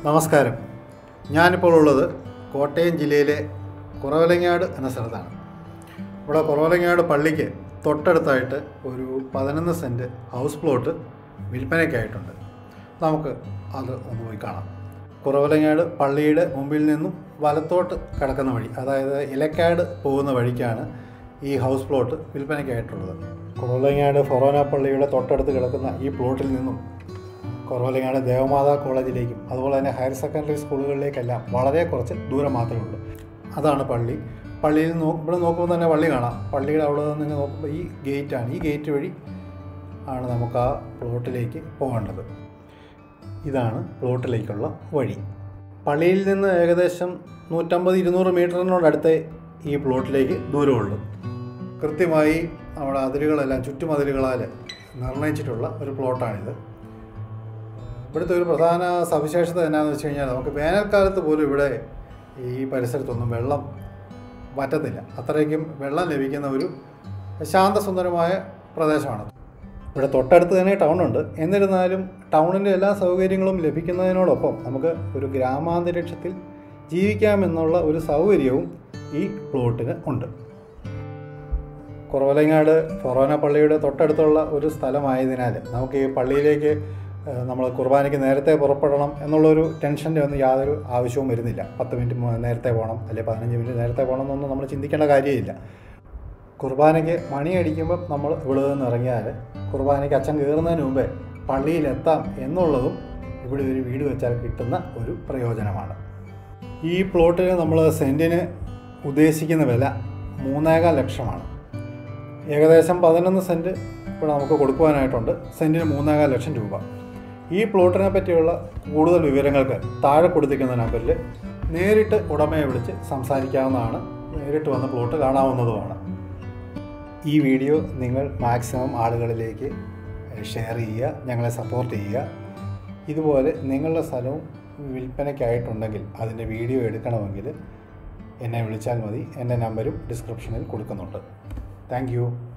നമസ്കാരം ഞാനിപ്പോൾ ഉള്ളത് കോട്ടയം ജില്ലയിലെ കുറവലങ്ങാട് എന്ന സ്ഥലത്താണ് ഇവിടെ കുറവലങ്ങാട് പള്ളിക്ക് തൊട്ടടുത്തായിട്ട് ഒരു പതിനൊന്ന് സെൻറ്റ് ഹൗസ് പ്ലോട്ട് വിൽപ്പനയ്ക്കായിട്ടുണ്ട് നമുക്ക് അത് ഒന്ന് പോയി കാണാം കുറവലങ്ങാട് പള്ളിയുടെ മുമ്പിൽ നിന്നും വലത്തോട്ട് കിടക്കുന്ന വഴി അതായത് ഇലക്കാട് പോകുന്ന വഴിക്കാണ് ഈ ഹൗസ് പ്ലോട്ട് വിൽപ്പനയ്ക്കായിട്ടുള്ളത് കുറവലങ്ങാട് ഫൊറോന പള്ളിയുടെ തൊട്ടടുത്ത് കിടക്കുന്ന ഈ പ്ലോട്ടിൽ നിന്നും കുറവലങ്ങാട് ദേവമാതാ കോളേജിലേക്കും അതുപോലെ തന്നെ ഹയർ സെക്കൻഡറി സ്കൂളുകളിലേക്കെല്ലാം വളരെ കുറച്ച് ദൂരം മാത്രമേ ഉള്ളൂ അതാണ് പള്ളി പള്ളിയിൽ നോ ഇവിടെ നോക്കുമ്പോൾ തന്നെ പള്ളി കാണാം പള്ളിയുടെ അവിടെ നിന്ന് നോക്കുമ്പോൾ ഈ ഗേറ്റാണ് ഈ ഗേറ്റ് വഴി ആണ് നമുക്ക് ആ പ്ലോട്ടിലേക്ക് പോകേണ്ടത് ഇതാണ് പ്ലോട്ടിലേക്കുള്ള വഴി പള്ളിയിൽ നിന്ന് ഏകദേശം നൂറ്റമ്പത് ഇരുന്നൂറ് മീറ്ററിനോടടുത്തേ ഈ പ്ലോട്ടിലേക്ക് ദൂരമുള്ളൂ കൃത്യമായി നമ്മുടെ അതിരുകളെല്ലാം ചുറ്റുമതിലുകളാൽ നിർണയിച്ചിട്ടുള്ള ഒരു പ്ലോട്ടാണിത് ഇവിടുത്തെ ഒരു പ്രധാന സവിശേഷത എന്നാന്ന് വെച്ച് കഴിഞ്ഞാൽ നമുക്ക് വേനൽക്കാലത്ത് പോലും ഇവിടെ ഈ പരിസരത്തൊന്നും വെള്ളം വറ്റത്തില്ല അത്രയ്ക്കും വെള്ളം ലഭിക്കുന്ന ഒരു ശാന്തസുന്ദരമായ പ്രദേശമാണ് ഇവിടെ തൊട്ടടുത്ത് തന്നെ ടൗണുണ്ട് എന്നിരുന്നാലും ടൗണിൻ്റെ എല്ലാ സൗകര്യങ്ങളും ലഭിക്കുന്നതിനോടൊപ്പം നമുക്ക് ഒരു ഗ്രാമാന്തരീക്ഷത്തിൽ ജീവിക്കാമെന്നുള്ള ഒരു സൗകര്യവും ഈ പ്ലോട്ടിന് ഉണ്ട് കുറവലങ്ങാട് ഫൊറോന പള്ളിയുടെ തൊട്ടടുത്തുള്ള ഒരു സ്ഥലമായതിനാൽ നമുക്ക് ഈ പള്ളിയിലേക്ക് ഏഹ്, നമ്മൾ കുർബാനയ്ക്ക് നേരത്തെ പുറപ്പെടണം എന്നുള്ളൊരു ടെൻഷൻ്റെ ഒന്നും യാതൊരു ആവശ്യവും വരുന്നില്ല പത്ത് മിനിറ്റ് മു- നേരത്തെ പോകണം അല്ലെങ്കിൽ പതിനഞ്ച് മിനിറ്റ് നേരത്തെ പോകണം എന്നൊന്നും നമ്മൾ ചിന്തിക്കേണ്ട കാര്യമില്ല കുർബാനയ്ക്ക് മണിയടിക്കുമ്പം നമ്മൾ ഇവിടെ നിന്ന് ഇറങ്ങിയാൽ കുർബാനയ്ക്ക് അച്ഛൻ കയറുന്നതിന് മുമ്പേ പള്ളിയിലെത്താം എന്നുള്ളതും ഇവിടെ ഒരു വീട് വെച്ചാൽ കിട്ടുന്ന ഒരു പ്രയോജനമാണ് ഈ പ്ലോട്ടിന് നമ്മൾ സെൻറ്റിന് ഉദ്ദേശിക്കുന്ന വില മൂന്നേകാൽ ലക്ഷമാണ് ഏകദേശം പതിനൊന്ന് സെൻറ്റ് ഇവിടെ നമുക്ക് കൊടുക്കുവാനായിട്ടുണ്ട് സെൻറ്റിന് മൂന്നേകാൽ ലക്ഷം രൂപ ഈ പ്ലോട്ടിനെ പറ്റിയുള്ള കൂടുതൽ വിവരങ്ങൾക്ക് താഴെ കൊടുത്തിരിക്കുന്ന നമ്പറിൽ നേരിട്ട് ഉടമയെ വിളിച്ച് സംസാരിക്കാവുന്നതാണ് നേരിട്ട് വന്ന് പ്ലോട്ട് കാണാവുന്നതുമാണ് ഈ വീഡിയോ നിങ്ങൾ മാക്സിമം ആളുകളിലേക്ക് ഷെയർ ചെയ്യുക ഞങ്ങളെ സപ്പോർട്ട് ചെയ്യുക ഇതുപോലെ നിങ്ങളുടെ സ്ഥലവും വിൽപ്പനയ്ക്കായിട്ടുണ്ടെങ്കിൽ അതിൻ്റെ വീഡിയോ എടുക്കണമെങ്കിൽ എന്നെ വിളിച്ചാൽ മതി എൻ്റെ നമ്പരും ഡിസ്ക്രിപ്ഷനിൽ കൊടുക്കുന്നുണ്ട് താങ്ക്